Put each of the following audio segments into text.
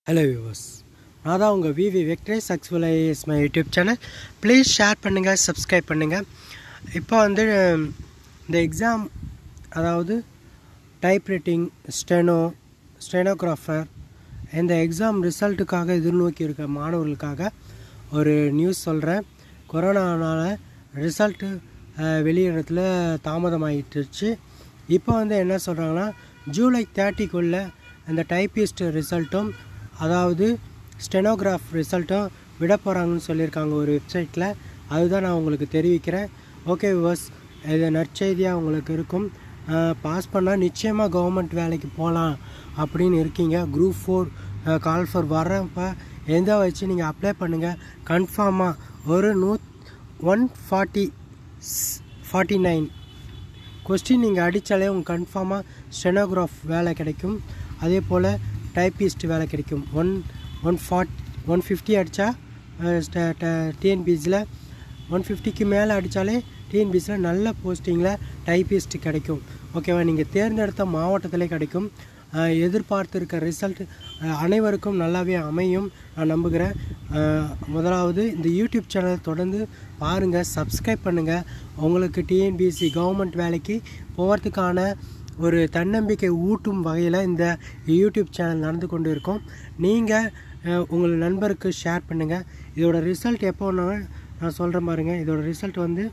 hello viewers நான் தான் உங்கள் VV victory successful IAS my YouTube channel please share பண்ணுங்கள் சப்ஸ்கிரைப் பண்ணுங்கள் இப்போ வந்து இந்த எக்ஸாம் அதாவது டைப்ரைட்டிங் ஸ்டெனோ ஸ்டெனோகிராஃபர் இந்த எக்ஸாம் ரிசல்ட்டுக்காக எதிர்நோக்கி இருக்க மாணவர்களுக்காக ஒரு நியூஸ் சொல்கிறேன் கொரோனானால் ரிசல்ட்டு வெளியிடத்தில் தாமதமாயிட்டுருச்சு இப்போ வந்து என்ன சொல்கிறாங்கன்னா ஜூலை தேர்ட்டிக்குள்ளே அந்த டைப்பிஸ்ட் ரிசல்ட்டும் அதாவது ஸ்டெனோகிராஃப் ரிசல்ட்டும் விட போகிறாங்கன்னு சொல்லியிருக்காங்க ஒரு வெப்சைட்டில் அதுதான் நான் உங்களுக்கு தெரிவிக்கிறேன் ஓகே விவர்ஸ் இது நற்செய்தியாக உங்களுக்கு இருக்கும் பாஸ் பண்ணால் நிச்சயமாக கவர்மெண்ட் வேலைக்கு போகலாம் அப்படின்னு இருக்கீங்க குரூப் ஃபோர் கால் ஃபார் வர்றப்ப எந்த வச்சு நீங்கள் அப்ளை பண்ணுங்கள் கன்ஃபார்மாக ஒரு நூ one forty forty nine question நீங்கள் அடித்தாலே உங்களுக்கு கன்ஃபார்மாக ஸ்டெனோகிராஃப் வேலை கிடைக்கும் அதே போல் டைப்பிஸ்ட் வேலை கிடைக்கும் one one forty one fifty அடித்தா டிஎன்பிஎஸ்சியில் ஒன் ஃபிஃப்டிக்கு மேலே அடித்தாலே டிஎன்பிஎஸ்சியில் நல்ல போஸ்டிங்கில் டைப்பிஸ்ட் கிடைக்கும் ஓகேவா நீங்கள் தேர்ந்தெடுத்த மாவட்டத்திலே கிடைக்கும் எதிர்பார்த்துருக்க ரிசல்ட் அனைவருக்கும் நல்லாவே அமையும் நான் நம்புகிறேன் முதலாவது இந்த யூடியூப் சேனல் தொடர்ந்து பாருங்கள் சப்ஸ்கிரைப் பண்ணுங்கள் உங்களுக்கு டிஎன்பிஎஸ்சி கவர்மெண்ட் வேலைக்கு போகிறதுக்கான ஒரு தன்னம்பிக்கை ஊட்டும் வகையில் இந்த யூடியூப் சேனல் நடந்து கொண்டு இருக்கோம் நீங்கள் உங்கள் நண்பருக்கு ஷேர் பண்ணுங்கள் இதோட ரிசல்ட் எப்போ நான் சொல்கிறேன் பாருங்கள் இதோட ரிசல்ட் வந்து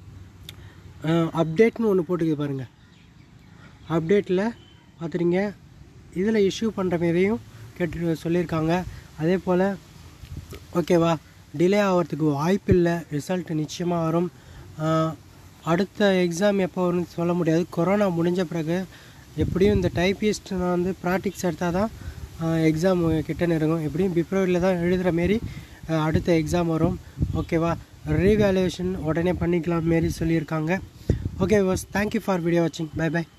அப்டேட்னு ஒன்று போட்டுக்குது பாருங்கள் அப்டேட்டில் பார்த்துறீங்க இதில் இஷ்யூ பண்ணுற மாரியும் கேட்டு சொல்லியிருக்காங்க அதே போல் ஓகேவா டிலே ஆகிறதுக்கு வாய்ப்பு இல்லை ரிசல்ட் நிச்சயமாக வரும் அடுத்த எக்ஸாம் எப்போ வரும்னு சொல்ல முடியாது கொரோனா முடிஞ்ச பிறகு எப்படியும் இந்த டைப்பிஸ்ட் நான் வந்து ப்ராக்டிக்ஸ் எடுத்தால் தான் எக்ஸாம் கிட்ட நெருங்கும் எப்படியும் பிப்ரவரியில் தான் எழுதுகிற மாரி அடுத்த எக்ஸாம் வரும் ஓகேவா ரீவேல்யூவேஷன் உடனே பண்ணிக்கலாம் மாரி சொல்லியிருக்காங்க okay was thank you for video வாட்சிங் பை பை